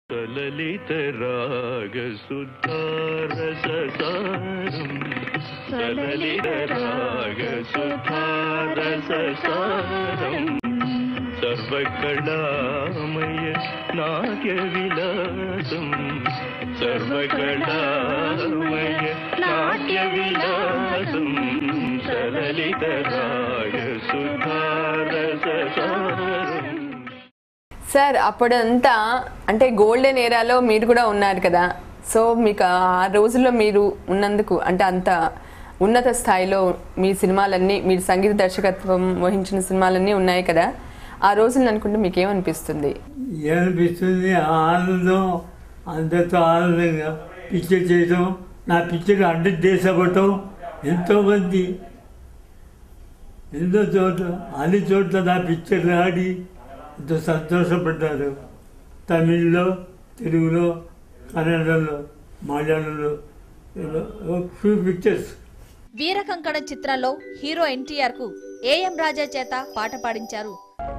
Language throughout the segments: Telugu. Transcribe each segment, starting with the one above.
సలలిత రాగ సుధారసారం సలలిత రాగ సుధారసారం సర్వకళామయ నాట్య విలాసం సర్వకళామయ నాట్య విలాసం సలలిత రాగ సుధారసారం సార్ అప్పుడంతా అంటే గోల్డెన్ ఏరాలో మీరు కూడా ఉన్నారు కదా సో మీకు ఆ రోజుల్లో మీరు ఉన్నందుకు అంటే అంత ఉన్నత స్థాయిలో మీ సినిమాలన్నీ మీరు సంగీత దర్శకత్వం వహించిన సినిమాలన్నీ ఉన్నాయి కదా ఆ రోజులను అనుకుంటే మీకు ఏమనిపిస్తుంది ఏమనిపిస్తుంది ఆనందం అందరితో ఆనందంగా పిక్చర్ చేయడం నా పిక్చర్ హండ్రెడ్ డేస్ అవ్వటం ఎంతోమంది ఎన్నో చోట్ల అన్ని చోట్ల నా పిక్చర్ ఆడి ఎంతో సంతోషపడ్డారు తమిళ్లో తెలుగులో కన్నడలో మలయాళంలో ఫ్యూ పిక్చర్స్ వీరకంకణ చిత్రంలో హీరో ఎన్టీఆర్ కు ఏఎం రాజా చేత పాట పాడించారు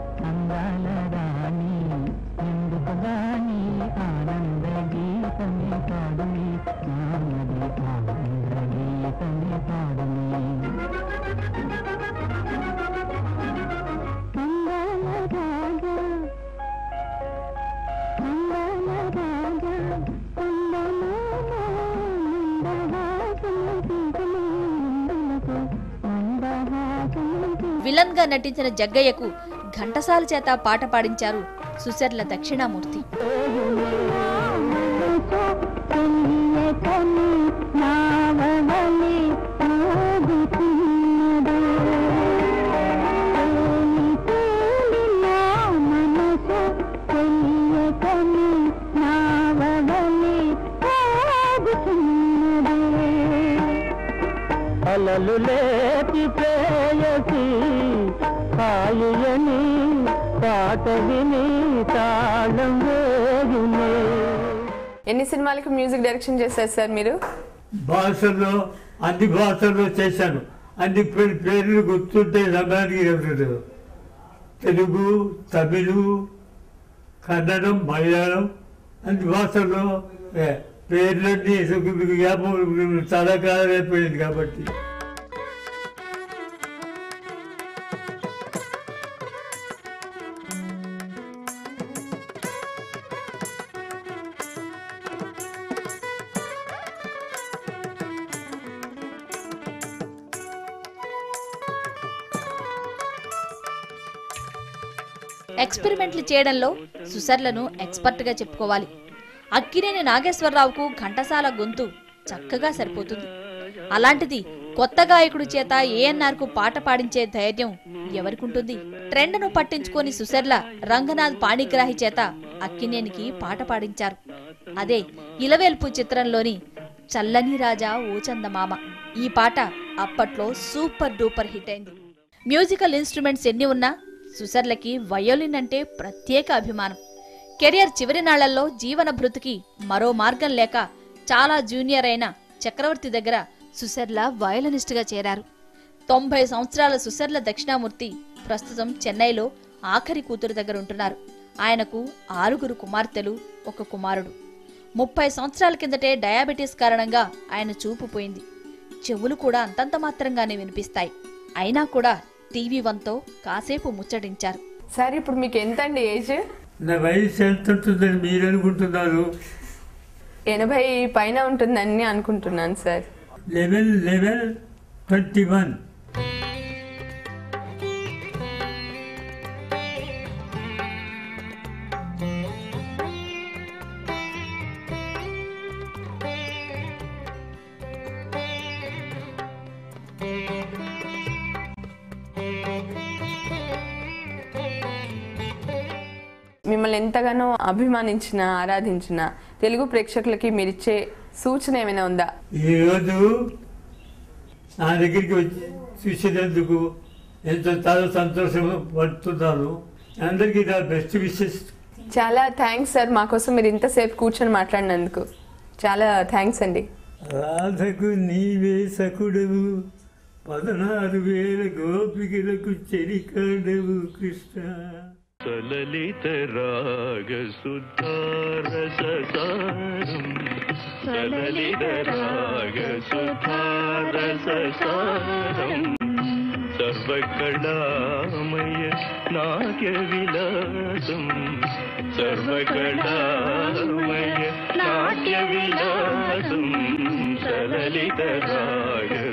విలన్ గా నటించిన జగ్గయ్యకు ఘంటసాల చేత పాట పాడించారు సుశర్ల దక్షిణామూర్తి అలలు లేపి ప్రేయసి హాయియని పాట విని తాళం వేయునే ఎన్ని సినిమాలకు మ్యూజిక్ డైరెక్షన్ చేశారు సార్ మీరు భాషల్లో అన్ని భాషల్లో చేశాను అన్ని పేరు పేర్లు గుర్తుంటే సమయానికి చెప్తాడు తెలుగు తమిళు కన్నడం మలయాళం అన్ని భాషల్లో ఏ, పేర్లన్నీ మీకు జ్ఞాపకం చాలా కాలం అయిపోయింది కాబట్టి ఎక్స్పెరిమెంట్లు చేయడంలో సుసర్లను ఎక్స్పర్ట్ గా చెప్పుకోవాలి అక్కినేని నాగేశ్వరరావుకు ఘంటసాల గొంతు చక్కగా సరిపోతుంది అలాంటిది కొత్త గాయకుడి చేత ఏఎన్ఆర్ కు పాట పాడించే ధైర్యం ఎవరికుంటుంది ట్రెండ్ ను పట్టించుకొని సుశర్ల రంగనాథ్ పాణిగ్రాహి చేత అక్కినేనికి పాట పాడించారు అదే ఇలవేల్పు చిత్రంలోని చల్లని రాజా ఓ చందమామ ఈ పాట అప్పట్లో సూపర్ డూపర్ హిట్ అయింది మ్యూజికల్ ఇన్స్ట్రుమెంట్స్ ఎన్ని ఉన్నా సుసర్లకి వయోలిన్ అంటే ప్రత్యేక అభిమానం కెరియర్ చివరి నాళ్లలో జీవన భృతికి మరో మార్గం లేక చాలా జూనియర్ అయిన చక్రవర్తి దగ్గర సుసర్ల వయోలినిస్ట్ గా చేరారు తొంభై సంవత్సరాల సుసర్ల దక్షిణామూర్తి ప్రస్తుతం చెన్నైలో ఆఖరి కూతురు దగ్గర ఉంటున్నారు ఆయనకు ఆరుగురు కుమార్తెలు ఒక కుమారుడు ముప్పై సంవత్సరాల కిందటే డయాబెటీస్ కారణంగా ఆయన చూపు పోయింది చెవులు కూడా అంతంత మాత్రంగానే వినిపిస్తాయి అయినా కూడా టీవీ వన్తో కాసేపు ముచ్చటించారు సార్ ఇప్పుడు మీకు ఎంత అండి ఏజ్ నా వయసు ఎంత ఉంటుందని మీరు అనుకుంటున్నారు ఎనభై పైన ఉంటుందని అనుకుంటున్నాను sir eleven eleven twenty one మిమ్మల్ని ఎంతగానో అభిమానించిన ఆరాధించిన తెలుగు ప్రేక్షకులకి మీరిచ్చే సూచన ఏమైనా ఉందా ఈరోజు నా దగ్గరికి వచ్చి చూసినందుకు ఎంతో చాలా సంతోషం పడుతున్నాను అందరికీ నా బెస్ట్ విషెస్ చాలా థ్యాంక్స్ సార్ మా కోసం మీరు ఇంతసేపు కూర్చొని మాట్లాడినందుకు చాలా థ్యాంక్స్ అండి రాధకు నీవే సకుడవు పదనారు వేల గోపికలకు చెరికాడవు కృష్ణ సలలిత రాగ సుధారస సారం సలలిత రాగ సుధారస సారం సర్వకళామయ నాట్య విలాసం సర్వకళామయ నాట్య విలాసం సలలిత రాగ